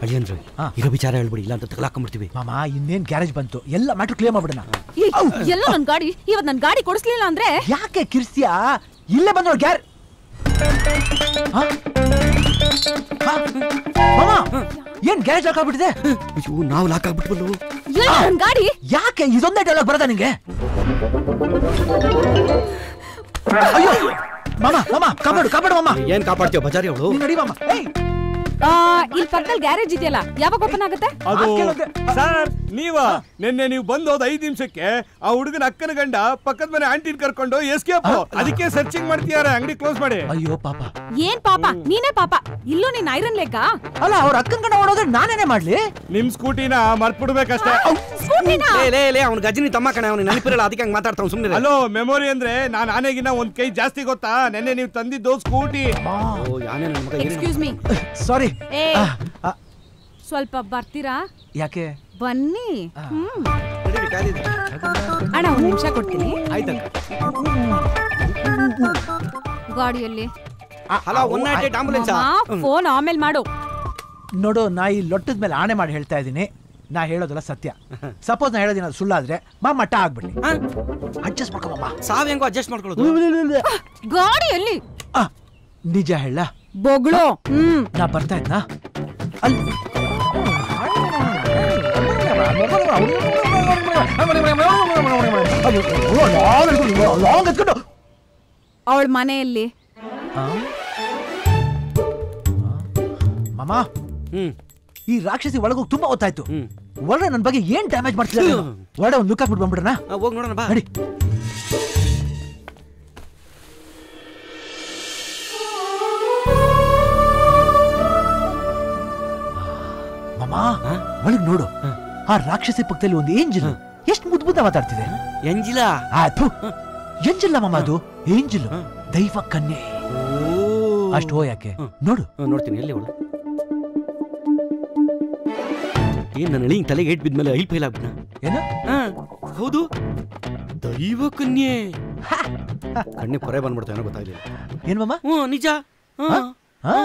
ಅಳಿಯಂದ್ರೆ ಇರೋ ವಿಚಾರ ಹೇಳ್ಬಿಡಿ ಇಲ್ಲ ಅಂತ ತಗಲಾಕೊಂಡ್ಬಿಡ್ತೀವಿ ಮಾಮ ಇನ್ನೇನ್ ಗ್ಯಾರೇಜ್ ಬಂತು ಎಲ್ಲ ಮ್ಯಾಟ್ರ್ ಕ್ಲಿಯರ್ ಮಾಡ್ಬಿಡೋಣ ಏ, ಎಲ್ಲ ನನ್ ಗಾಡಿ ಇವತ್ ನನ್ ಗಾಡಿ ಕೊಡಿಸ್ಲಿಲ್ಲ ಅಂದ್ರೆ ಯಾಕೆ ಕಿರ್ಸ್ತಿಯಾ ಇಲ್ಲೇ ಬಂದೋಳು ಗ್ಯಾರ್ ಮಾಮ ಏನ್ ಗ್ಯಾರೇಜ್ ಹಾಕಾಗ್ಬಿಟ್ಟಿದೆ ಅಯ್ಯೋ ನಾವು ಲಾಕ್ ಆಗ್ಬಿಟ್ವಲ್ಲು ಎಲ್ಲ ನನ್ ಗಾಡಿ ಯಾಕೆ ಇದೊಂದೇ ಡೈಲಾಗ್ ಬರದ ನಿಂಗೆ ಅಯ್ಯೋ ಮಾಮ ಮಾಮ ಕಾಪಾಡು ಕಾಪಾಡು ಮಾಮ ಏನ್ ಕಾಪಾಡ್ತೀವ ಬಜಾರಿ ಅವಳು ನೀನ್ ನಡಿ ಮಾಮ ಏಯ್ ಆ, ಇಲ್ಲಿ ಪಕ್ಕದಲ್ಲಿ ಗ್ಯಾರೇಜ್ ಇದೆಯಲ್ಲ ಯಾವಾಗ ಓಪನ್ ಆಗುತ್ತೆ ಅದು ಸರ್ ನೀವ ನಿನ್ನೆ ನೀವು ಬಂದು ಹೋದ ಐದ್ ನಿಮಿಷಕ್ಕೆ ಆ ಹುಡುಗನ ಅಕ್ಕನ ಗಂಡ ಪಕ್ಕದ ಮನೆ ಆಂಟಿನ್ ಕರ್ಕೊಂಡು ಎಸ್ಕೇಪ್ ಅದಕ್ಕೆ ಸರ್ಚಿಂಗ್ ಮಾಡ್ತಿದಾರೆ ಅಂಗಡಿ ಕ್ಲೋಸ್ ಮಾಡಿ ಅಯ್ಯೋ ಪಾಪ ಏನ್ ಪಾಪ ನೀನೇ ಪಾಪ ಇಲ್ಲೂ ನೀನ್ ಐರನ್ ಲೆಕ್ಕ ಅಲ್ಲ ಅವ್ರ ಅಕ್ಕನ ಕಡೆ ಓಡೋದ್ರೆ ನಾನೇನೇ ಮಾಡ್ಲಿ ನಿಮ್ ಸ್ಕೂಟಿನ ಮರ್ತ್ಬಿಡ್ಬೇಕಷ್ಟೇ ಲೇ ಲೇ ಲೇ ಅವ್ನ ಗಜನಿ ತಮ್ಮ ಕಣೆ ಅವ್ನು ನೆನಪಿರಲ್ಲ ಅದಕ್ಕೆ ಹಂಗ್ ಮಾತಾಡ್ತಾವ್ ಸುಮ್ಮನೆ ಹಲೋ ಮೆಮೊರಿ ಅಂದ್ರೆ ನಾನ್ ಆನೆಗಿನ ಒಂದ್ ಕೈ ಜಾಸ್ತಿ ಗೊತ್ತಾ ನೆನ್ನೆ ನೀವು ತಂದಿದ್ದು ಸ್ಕೂಟಿ ಓ ಯಾನೇ ನನ್ನ ಮಗ ಏನೇನೋ- ಎಕ್ಸ್ಕ್ಯೂಸ್ ಮೀ ಸಾರಿ ಏ ಸ್ವಲ್ಪ ಬರ್ತೀರಾ ಯಾಕೆ ಬನ್ನಿ ಹ್ಮ್ ನಡೀರಿ, ಕಾಲಿದೆ. ಅಣ್ಣ ಒಂದ್ ನಿಮಿಷ ಕೊಡ್ತೀನಿ ಗಾಡಿಯಲ್ಲಿ hello one nought eight ambulance phone ಆಮೇಲೆ ಮಾಡು ನೋಡು ನಾ ಈ ಲೊಟ್ಟದ ಮೇಲೆ ಆಣೆ ಮಾಡಿ ಹೇಳ್ತಾ ಇದ್ದೀನಿ ನಾ ಹೇಳೋದಲ್ಲ ಸತ್ಯ ಸಪೋಸ್ ನಾ ಹೇಳೋದಿನ ಸುಳ್ಳು ಆದ್ರೆ ಮಾ ಮಟ್ಟ ಆಗ್ಬಿಡ್ಲಿ ಅಡ್ಜಸ್ಟ್ ಮಾಡ್ಕೊಮ್ಮ ಸಾವ್ ಹೆಂಗೋ ಅಡ್ಜಸ್ಟ್ ಮಾಡ್ಕೊಳ್ಳೋದು ಗಾಡಿಯಲ್ಲಿ ನಿಜ ಹೇಳ ಬೊಗಳು ಹ್ಮ್ ನಾ ಬರ್ತಾ ಇದ್ನಾ ಅಲ್ಲಿ ಲಾಂಗ್ ಎತ್ಕೊಂಡು ಅವಳ ಮನೆಯಲ್ಲಿ ಮಾಮ ಹ್ಮ್ ಈ ರಾಕ್ಷಸಿ ಒಳಗೋಗಿ ತುಂಬಾ ಹೊತ್ತಾಯ್ತು ಒಳ್ಳೆ ನನ್ನ ಬಗ್ಗೆ ಏನ್ ಡ್ಯಾಮೇಜ್ ಮಾಡ್ತಿದ್ದಾರೆ ಒಳ್ಳೆ ಒಂದು ಲುಕ್ ಹಾಕ್ಬಿಟ್ಟು ಬಂದ್ಬಿಡೋಣ ಹೋಗಿ ನೋಡೋಣ ಬಾ ನಡಿ ಮಾಮ ಒಳಗ್ ನೋಡು ಆ ರಾಕ್ಷಸಿ ಪಕ್ಕದಲ್ಲಿ ಒಂದು ಏಂಜಲ್ ಎಷ್ಟು ಮುದ್ದು ಮುದ್ದ ಮಾತಾಡ್ತಿದೆ ಎಂಜಿಲ ಆತು ಎಂಜಿಲ್ಲ ಮಾಮ ಅದು ಏಂಜಲ್ ದೈವ ಕನ್ಯೆ ಅಷ್ಟು ಹೋ ಯಾಕೆ ನೋಡು ನೋಡ್ತೀನಿ ಎಲ್ಲಿ ಅವಳು ಏನ್ ನನ್ನ ಎಳಿ ತಲೆಗೆ ಏಟ್ ಬಿದ್ಮೇಲೆ ಐಲ್ ಫೈಲ್ ಆಗ್ಬಿಟ್ನ ಏನು ಹೌದು ದೈವ ಕನ್ಯೆ ಕಣ್ಣಿ ಪೊರೆ ಬಂದ್ಬಿಡ್ತಾ ಏನೋ ಗೊತ್ತಾಗ್ಲಿಲ್ಲ ಏನ್ ಮಾಮ ಹ್ಞೂ ನಿಜ ಹಾ. ಹಾ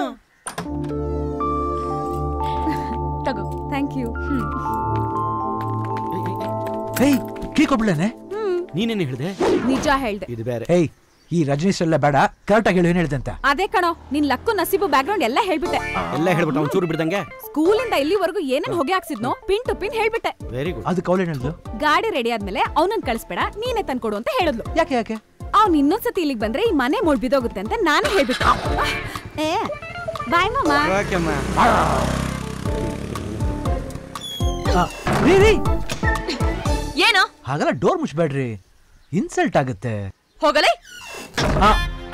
ತಗೋ ಥ್ಯಾಂಕ್ ಯು ಹ್ಮ್ ಹೇಯ್ ಕೀ ಕೊಡ್ಬಿಡನೆ ನೀನೇನು ಹೇಳಿದೆ ನಿಜ ಹೇಳ್ದೆ ಇದು ಬೇರೆ ಹೇಯ್ ಈ ರಜನೀಶ್ ಎಲ್ಲ ಬೇಡ ಕರೆಕ್ಟ್ ಆಗಿ ಹೇಳು ಏನ್ ಹೇಳ್ದೆ ಅಂತ ಅದೇ ಕಣೋ ನಿನ್ ಲಕ್ಕು ನಸೀಬು ಬ್ಯಾಕ್ಗ್ರೌಂಡ್ ಎಲ್ಲ ಹೇಳ್ಬಿಟ್ಟೆ ಎಲ್ಲ ಹೇಳ್ಬಿಟ್ಟು ಅವ್ನು ಚೂರು ಬಿಡ್ದಂಗೆ ಸ್ಕೂಲಿಂದ ಇಲ್ಲಿವರೆಗೂ ಏನೇನ್ ಹೊಗೆ ಹಾಕ್ಸಿದ್ನೋ ಪಿನ್ ಟು ಪಿನ್ ಹೇಳ್ಬಿಟ್ಟೆ ವೆರಿ ಗುಡ್ ಅದಕ್ಕೆ ಅವಳು ಹೇಳಿದ್ಲು ಗಾಡಿ ರೆಡಿ ಆದ್ಮೇಲೆ ಅವನನ್ನ ಕಳಿಸ್ಬೇಡ ನೀನೇ ತಂದ್ಕೊಡು ಅಂತ ಹೇಳಿದ್ಲು ಯಾಕೆ ಯಾಕೆ ಅವ್ನ್ ಇನ್ನೊಂದ್ಸತಿ ಇಲ್ಲಿಗೆ ಬಂದ್ರೆ ಈ ಮನೆ ಮುಳ್ ಬಿದ್ದೋಗುತ್ತೆ ಅಂತ ನಾನೇ ಹೇಳ್ಬಿಟ್ಟೆ ಏ ಬಾಯ್ ಮಾಮ ಓಕೆಮ್ಮ ಆ, ರೀ ರೀ ಏನು ಹಾಗಲ್ಲ ಡೋರ್ ಮುಚ್ಬೇಡ್ರಿ ಇನ್ಸಲ್ಟ್ ಆಗುತ್ತೆ ಹೋಗಲೇ ಆ.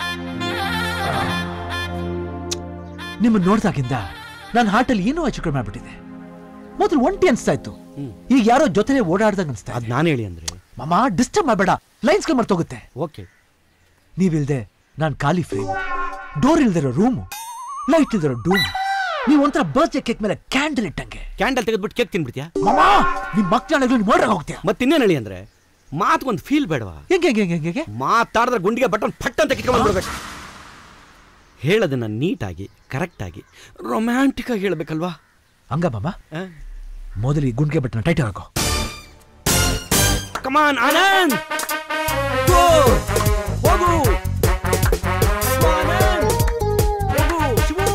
ನಿಮ್ಮನ್ನ ನೋಡ್ದಾಗಿಂದ ನನ್ನ ಹಾರ್ಟಲ್ಲಿ ಏನೋ ಹೆಚ್ಚು ಕಡಿಮೆ ಆಗ್ಬಿಟ್ಟಿದೆ ಮೊದಲು ಒಂಟಿ ಅನ್ಸ್ತಾ ಇತ್ತು ಈಗ ಯಾರೋ ಜೊತೆ ಓಡಾಡ್ದಾಗ ಅನ್ಸ್ತಾ ಅದ್ ನಾನು ಹೇಳಿ ಅಂದ್ರೆ ಮಾಮ ಡಿಸ್ಟರ್ಬ್ ಮಾಡಬೇಡ ಲೈನ್ಸ್ ಮರ್ತೋಗುತ್ತೆ ಓಕೆ ನೀವಿಲ್ದೆ ನಾನು ಖಾಲಿ ಫ್ರೇಮ್ ಡೋರ್ ಇಲ್ದಿರೋ ರೂಮು ಲೈಟ್ ಇಲ್ದಿರೋ ಡೂಮ್ ನೀವು ಒಂಥರ ಬರ್ತ್ಡೇ ಕೇಕ್ ಮೇಲೆ ಕ್ಯಾಂಡಲ್ ಇಟ್ಟಂಗೆ ಕ್ಯಾಂಡಲ್ ತೆಗೆದ್ಬಿಟ್ಟು ಕೇಕ್ ತಿನ್ಬಿಡ್ತೀಯಾ ಮಾಮ ನಿಮ್ ಮಕ್ಕಳಾಗಲು ನೀವು ಮಾಡ್ರಾಗ ಹೋಗ್ತೀಯ ಮತ್ತೆ ಇನ್ನೇನು ಹೇಳಿ ಅಂದ್ರೆ ಮಾತ್ಗೊಂದು ಫೀಲ್ ಬೇಡವಾ ಹೆಂಗೆ ಹೆಂಗೆ ಹೆಂಗೆ ಹೆಂಗೆ ಮಾತಾಡಿದ್ರೆ ಗುಂಡಿಗೆ ಬಟನ್ ಫಟ್ ಅಂತ ಕಿತ್ಕೊಂಡ್ಬಿಡ್ಬೇಕು ಹೇಳೋದನ್ನ ನೀಟಾಗಿ ಕರೆಕ್ಟಾಗಿ ರೊಮ್ಯಾಂಟಿಕ್ ಆಗಿ ಹೇಳ್ಬೇಕಲ್ವಾ ಹಂಗ ಮಾಮ ಮೊದಲು ಈ ಗುಂಡ್ಗೆ ಬಟ್ಟನ ಟೈಟ್ ಹಾಕೋ ಕಮಾನ್ ಆನಂದ್ Go! ಹೋಗು ಆನಂದ್! ಹೋಗು, ಶಿವು!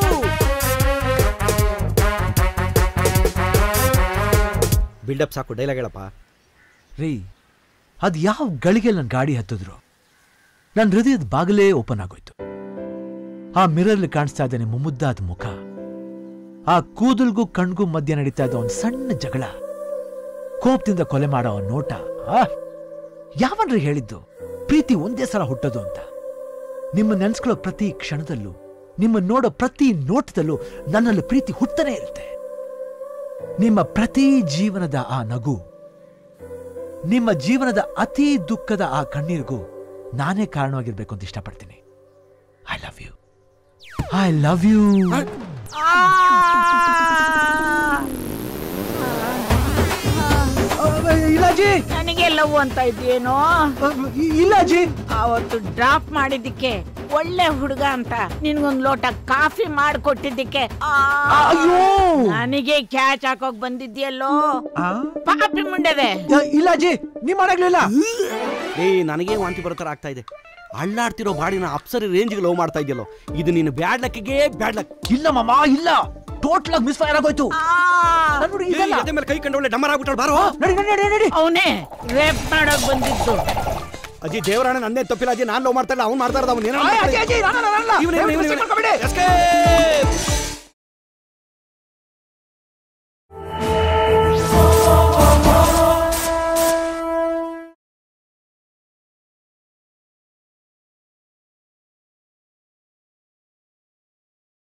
ಬಿಲ್ಡಪ್ ಸಾಕು ಡೈಲಾಗ್ ಹೇಳಪ್ಪ ರೀ ಅದು ಯಾವ ಗಳಿಗೆ ನನ್ನ ಗಾಡಿ ಹತ್ತಿದ್ರು ನನ್ನ ಹೃದಯದ ಬಾಗಿಲೇ ಓಪನ್ ಆಗೋಯ್ತು ಆ ಮಿರರ್ಲಿ ಕಾಣಿಸ್ತಾ ಇದ್ದಾನೆ ಮುಮ್ಮುದ್ದಾದ ಮುಖ ಆ ಕೂದಲ್ಗೂ ಕಣ್ಗೂ ಮಧ್ಯ ನಡೀತಾ ಇದ್ದ ಒಂದು ಸಣ್ಣ ಜಗಳ ಕೋಪದಿಂದ ಕೊಲೆ ಮಾಡೋ ಅವನ್ ನೋಟ ಆ! ಯಾವನ್ರಿ ಹೇಳಿದ್ದು ಪ್ರೀತಿ ಒಂದೇ ಸಲ ಹುಟ್ಟೋದು ಅಂತ ನಿಮ್ಮ ನೆನ್ಸ್ಕೊಳ್ಳೋ ಪ್ರತಿ ಕ್ಷಣದಲ್ಲೂ ನಿಮ್ಮ ನೋಡೋ ಪ್ರತಿ ನೋಟದಲ್ಲೂ ನನ್ನಲ್ಲಿ ಪ್ರೀತಿ ಹುಟ್ಟನೇ ಇರುತ್ತೆ ನಿಮ್ಮ ಪ್ರತಿ ಜೀವನದ ಆ ನಗು ನಿಮ್ಮ ಜೀವನದ ಅತಿ ದುಃಖದ ಆ ಕಣ್ಣೀರಿಗೂ ನಾನೇ ಕಾರಣವಾಗಿರ್ಬೇಕು ಅಂತ ಇಷ್ಟಪಡ್ತೀನಿ I love you I love you ಇಲಾಜಿ ನನಗೆ ಲವ್ ಅಂತ ಇದ್ದೇನೋ ಇಲ್ಲ ಅಜ್ಜಿ ಅವತ್ತು ಡ್ರಾಪ್ ಮಾಡಿದ್ದಕ್ಕೆ ಒಳ್ಳೆ ಹುಡುಗ ಅಂತ ನಿನ್ಗೊಂದ್ ಲೋಟ ಕಾಫಿ ಮಾಡ್ಕೊಟ್ಟಿದ್ದಕ್ಕೆ ಆ, ಅಯ್ಯೋ ನನಗೆ ಕ್ಯಾಚ್ ಹಾಕೋಕ್ ಬಂದಿದ್ಯಲ್ಲೋ ಪಾಪಿ ಮುಂಡದೆ ಇಲ್ಲ ಅಜ್ಜಿ ನೀವ್ ಮಾಡಾಗ್ಲಿಲ್ಲ ಏ ನನಗೆ ವಾಂತಿ ಬರೋ ಥರ ಆಗ್ತಾ ಇದೆ ಅಳ್ಳಾಡ್ತಿರೋ ಬಾಡಿನ ಅಪ್ಸರಿ ರೇಂಜ್ಗೆ ಲವ್ ಮಾಡ್ತಾ ಇದೆಯಲ್ಲೋ ಇದು ನೀನು ಬ್ಯಾಡ್ ಲಕ್ಕಿಗೆ ಬ್ಯಾಡ್ ಲಕ್ ಇಲ್ಲ ಮಾಮ ಇಲ್ಲ ಟೋಟಲ್ ಆಗಿ ಮಿಸ್ ಫೈರ್ ಆಗೋಯ್ತು ನನ್ ಹುಡುಗಿ ಇದಲ್ಲ. ಎದೆ ಮೇಲೆ ಕೈ ಕಂಡು ಒಳ್ಳೆ ಡಮರ್ ಆಗ್ಬಿಟ್ಟಾಳ ಬಾರೋ ನಡಿ ನಡಿ ನಡಿ ನಡಿ ಅವನೇ ರೇಪ್ ಮಾಡೋಕ್ ಬಂದಿದ್ದು ಅಜ್ಜಿ ದೇವರಾಣ ನಂದೇ ತಪ್ಪಿಲ್ಲ ಅಜ್ಜಿ ನಾನು ಲವ್ ಮಾಡ್ತಾ ಇಲ್ಲ ಅವ್ನು ಮಾಡ್ತಾ ಇರೋದು ಅವ್ನು ಏನೋ ಅಯ್ಯ, ಅಜ್ಜಿ, ಅಜ್ಜಿ, ನಾನು- ನಾನು- ನಾನು- ಇವನೇ, ಇವನೇ, ದಯವಿಟ್ಟು ಇವನೇ. ಸಿಕ್ಕಾಕೊಬೇಡಿ. Escape!